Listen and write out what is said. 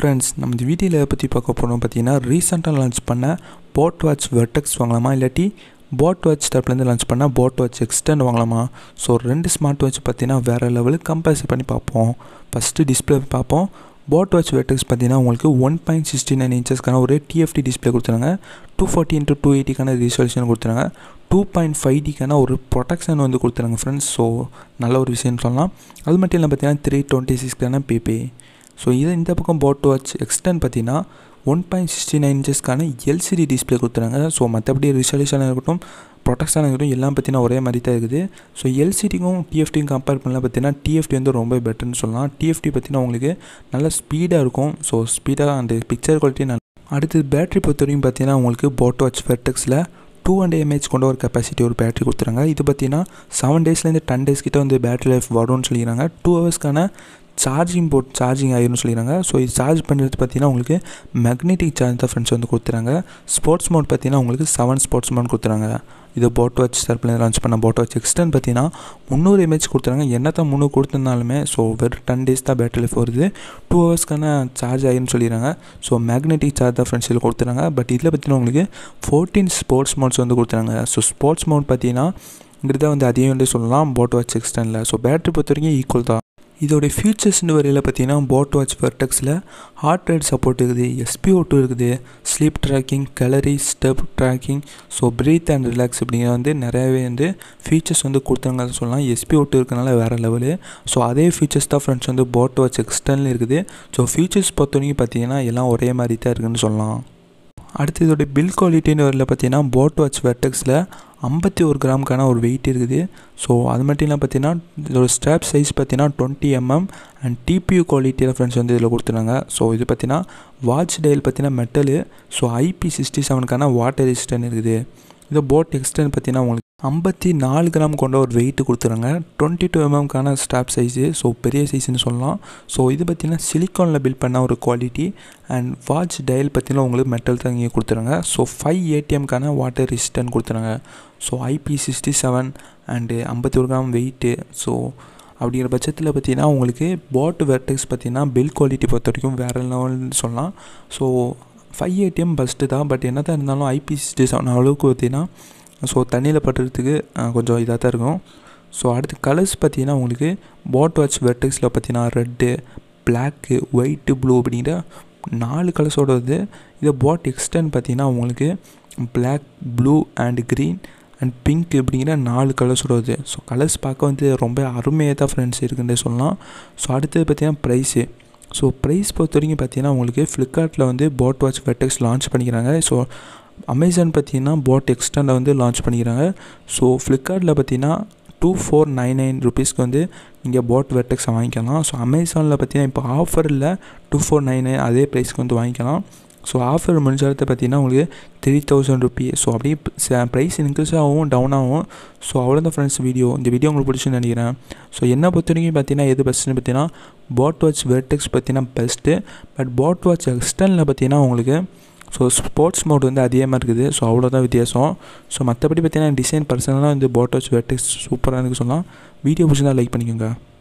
friends நம்ம இந்த வீடியோவில் பற்றி பார்க்க போகிறோம் பார்த்தீங்கன்னா ரீசெண்டாக லான்ச் பண்ண போட் வாட்ச் வெர்டெக்ஸ் வாங்கலாமா இல்லாட்டி போட் வாட்ச் தரப்புலேருந்து லான்ச் பண்ணால் போட் வாட்ச் எக்ஸ்டெண்ட் வாங்கலாமா ஸோ ரெண்டு ஸ்மார்ட் வாட்ச் பார்த்தீங்கன்னா வேறு லெவலுக்கு கம்பேர் பண்ணி பார்ப்போம் ஃபஸ்ட்டு டிஸ்பிளே பார்ப்போம் போட் வாட்ச் வெர்டெக்ஸ் பார்த்தீங்கன்னா உங்களுக்கு ஒன் பாயிண்ட் சிக்ஸ்டி நைன் இன்ச்சஸ்க்கான ஒரு டிஎஃப்டி டிஸ்பிளே கொடுத்துருங்க டூ ஃபார்ட்டி இன்ட்டு டூ எயிட்டிக்கான ரிசல்யூஷன் கொடுத்துருங்க டூ பாயிண்ட் ஃபைவ் டிக்கான ஒரு ப்ரொடெக்ஷன் வந்து கொடுத்துருங்க ஃப்ரெண்ட்ஸ் ஸோ நல்ல ஒரு விஷயம்னு சொல்லலாம் அது மட்டும் இல்லை பார்த்தீங்கன்னா த்ரீ டுவெண்ட்டி சிக்ஸ்க்கான பிபி ஸோ இது இந்த பக்கம் போட் வாட்ச் எக்ஸ்டெண்ட் பார்த்தீங்கன்னா ஒன் பாயிண்ட் சிக்ஸ்டி நைன் இன்ச்சஸ்க்கான எல்சிடி டிஸ்பிளே கொடுத்துறாங்க ஸோ மற்றபடி ரிசல்யூஷனாக இருக்கட்டும் ப்ரொடெக்ஷனாக இருக்கட்டும் எல்லாம் பார்த்தீங்கன்னா ஒரே மாதிரி தான் இருக்குது ஸோ எல்சிடிக்கும் டிஎஃப்டியும் கம்பேர் பண்ணலாம் பார்த்தீங்கன்னா டிஎஃப்டி வந்து ரொம்ப பெட்டர்னு சொல்லலாம் டிஎஃப்டி பார்த்தீங்கன்னா உங்களுக்கு நல்ல ஸ்பீடாக இருக்கும் ஸோ ஸ்பீடாக அந்த பிக்சர் குவாலிட்டி நல்ல அடுத்து பேட்டரி பொறுத்த வரைக்கும் பார்த்தீங்கன்னா உங்களுக்கு போட் வாட்ச் ஃபெர்டெக்ஸில் டூ ஹண்ட்ரட் எம்ஏஹெச் கொண்ட ஒரு கெப்பாசிட்டி ஒரு பேட்டரி கொடுத்துறாங்க இது பார்த்தீங்கன்னா செவன் டேஸ்லேருந்து டென் டேஸ் கிட்ட வந்து பேட்டரி லைஃப் வரும்னு சொல்லிக்கிறாங்க டூ ஹவர்ஸ்க்கான சார்ஜிங் போட் சார்ஜிங் ஆயிரும்னு சொல்லிடுறாங்க ஸோ இது சார்ஜ் பண்ணுறது பார்த்தீங்கன்னா உங்களுக்கு மேக்னெட்டிக் சார்ஜ் தான் ஃப்ரெண்ட்ஸ் வந்து கொடுத்துறாங்க ஸ்போர்ட்ஸ் மோட் பார்த்தீங்கன்னா உங்களுக்கு செவன் ஸ்போர்ட்ஸ் மோட் கொடுத்துறாங்க இது போட் வாட்ச் தரப்பில் லான்ச் பண்ண போட் வாட்ச் எக்ஸ்டன் பார்த்தீங்கன்னா முந்நூறு எம்ஏஹெச் கொடுத்துறாங்க என்னத்தான் முந்நூறு கொடுத்துருந்தாலுமே ஸோ வெறும் டென் டேஸ் தான் பேட்டரி லைஃப் வருது டூ ஹவர்ஸ்க்கான சார்ஜ் ஆகிருன்னு சொல்லிடுறாங்க ஸோ மேக்னெட்டிக் சார்ஜ் தான் ஃப்ரெண்ட்ஸ் இதில் கொடுத்துறாங்க பட் இதில் பார்த்தீங்கன்னா உங்களுக்கு ஃபோர்டீன் ஸ்போர்ட்ஸ் மோட்ஸ் வந்து கொடுத்துறாங்க ஸோ ஸ்போர்ட்ஸ் மோட் பார்த்தீங்கன்னா இங்கிட்ட வந்து அதையும் வந்து சொல்லலாம் போட் வாட்ச் எக்ஸ்டனில் ஸோ பேட்டரி பொறுத்த வரைக்கும் ஈக்குவல் தான் இதோடைய ஃபியூச்சர்ஸ்னு வரையில் பார்த்தீங்கன்னா போட் வாட்ச் வெர்டெக்ஸில் ஹார்ட் ரேட் சப்போர்ட் இருக்குது எஸ்பிஓ டூ இருக்குது sleep tracking calorie step tracking so breath and relax அப்படிங்கிற வந்து நிறையவே வந்து ஃபீச்சர்ஸ் வந்து கொடுத்தாங்க சொல்லலாம் எஸ்பிஓ டூ இருக்கனால வேறு லெவலு ஸோ அதே ஃபீச்சர்ஸ் தான் ஃப்ரெண்ட்ஸ் வந்து போட் வாட்ச் எக்ஸ்டர்னல் இருக்குது ஸோ ஃபீச்சர்ஸ் பொறுத்த வரைக்கும் பார்த்தீங்கன்னா எல்லாம் ஒரே மாதிரி தான் இருக்குதுன்னு சொல்லலாம் அடுத்து இதோடைய பில் குவாலிட்டின்னு வரல பார்த்தீங்கன்னா போட் வாட்ச் வெர்டெக்ஸில் ஐம்பத்தி ஒரு கிராமுக்கான ஒரு வெயிட் இருக்குது ஸோ அது மட்டும் இல்லாமல் பார்த்தீங்கன்னா இதோட ஸ்ட்ராப் சைஸ் பார்த்தீங்கன்னா டுவெண்ட்டி எம்எம் அண்ட் டிபியூ குவாலிட்டியில் ஃப்ரெண்ட்ஸ் வந்து இதில் கொடுத்துருங்க ஸோ இது பார்த்தீங்கன்னா வாட்ச் டயல் பார்த்தீங்கன்னா மெட்டலு ஸோ ஐபி சிக்ஸ்டி செவனுக்கான வாட்டர் ரெசிஸ்டன் இருக்குது இது போட் எக்ஸ்டன் பார்த்தீங்கன்னா உங்களுக்கு ஐம்பத்தி நாலு கிராம் கொண்ட ஒரு வெயிட் கொடுத்துருங்க டுவெண்ட்டி டூ எம்எம்க்கான ஸ்டாப் சைஸு ஸோ பெரிய சைஸ்னு சொல்லலாம் ஸோ இது பார்த்திங்கன்னா சிலிக்கானில் பில்ட் பண்ண ஒரு குவாலிட்டி அண்ட் வாட்ச் டயல் பார்த்திங்கன்னா உங்களுக்கு மெட்டல் தான் இங்கே கொடுத்துருங்க ஸோ ஃபைவ் ஏடிஎம்க்கான வாட்டர் ரெசிஸ்டன் கொடுத்துருங்க so IP sixty seven and ஐம்பத்தி ஒரு கிராம் வெயிட்டு ஸோ அப்படிங்கிற பட்சத்தில் பார்த்தீங்கன்னா உங்களுக்கு போட் வெர்டெக்ஸ் பார்த்தீங்கன்னா பில் குவாலிட்டி பொறுத்த வரைக்கும் வேறு லெவல்னு சொல்லலாம் ஸோ ஃபைவ் ஏடிஎம் பெஸ்ட்டு தான் பட் என்ன தான் இருந்தாலும் ஐபி சிக்ஸ்டி செவன் அளவுக்கு பார்த்தீங்கன்னா ஸோ தண்ணியில் பட்டுறதுக்கு கொஞ்சம் இதாக தான் இருக்கும் ஸோ அடுத்து கலர்ஸ் பார்த்தீங்கன்னா உங்களுக்கு போட் வாட்ச் வெர்டெக்ஸில் பார்த்தீங்கன்னா ரெட்டு பிளாக்கு ஒயிட்டு ப்ளூ அப்படிங்கிற நாலு கலர்ஸோட வருது இதை போட் எக்ஸ்டன் பார்த்தீங்கன்னா உங்களுக்கு black blue and green and pink இப்படிங்கிற நாலு கலர்ஸோட வருது ஸோ கலர்ஸ் பார்க்க வந்து ரொம்ப அருமையாக தான் ஃப்ரெண்ட்ஸ் இருக்குன்றே சொல்லலாம் ஸோ அடுத்தது பார்த்தீங்கன்னா ப்ரைஸு ஸோ ப்ரைஸ் பொறுத்த வரைக்கும் பார்த்தீங்கன்னா உங்களுக்கு ஃப்ளிப்கார்ட்டில் வந்து போட் வாட்ச் வெர்டெக்ஸ் லான்ச் பண்ணிக்கிறாங்க ஸோ அமேசான் பார்த்தீங்கன்னா போட் எக்ஸ்டனில் வந்து லான்ச் பண்ணிக்கிறாங்க ஸோ ஃப்ளிப்கார்ட்டில் பார்த்தீங்கன்னா டூ ஃபோர் நைன் நைன் ருபீஸ்க்கு வந்து நீங்கள் போட் வெர்டெக்ஸை வாங்கிக்கலாம் ஸோ அமேசானில் பார்த்தீங்கன்னா இப்போ ஆஃபரில் டூ ஃபோர் நைன் நைன் அதே ப்ரைஸ்க்கு வந்து வாங்கிக்கலாம் ஸோ ஆஃபர் முடிஞ்சாலத்தை பார்த்தீங்கன்னா உங்களுக்கு த்ரீ தௌசண்ட் ருபி ஸோ அப்படியே ப்ரைஸ் இன்க்ரீஸ் ஆகும் டவுன் ஆகும் ஸோ அவ்வளோதான் ஃப்ரெண்ட்ஸ் வீடியோ இந்த வீடியோ உங்களுக்கு பிடிச்சுன்னு நினைக்கிறேன் ஸோ என்ன பொறுத்த வரைக்கும் பார்த்தீங்கன்னா எது பெஸ்ட்டுன்னு பார்த்தீங்கன்னா போட் வாட்ச் வெர்டெக்ஸ் பார்த்தீங்கன்னா பெஸ்ட்டு பட் போட் வாட்ச் எக்ஸ்டர்னில் பார்த்தீங்கன்னா உங்களுக்கு ஸோ ஸ்போர்ட்ஸ் மோட் வந்து அதிகமாக இருக்குது ஸோ அவ்வளோதான் வித்தியாசம் ஸோ மற்றபடி பார்த்தீங்கன்னா டிசைன் பர்சனலாக வந்து போட் வாட்ச் வெர்டெக்ஸ் சூப்பராக இருக்குது சொல்லலாம் வீடியோ பிடிச்சிருந்தா லைக் பண்ணிக்கோங்க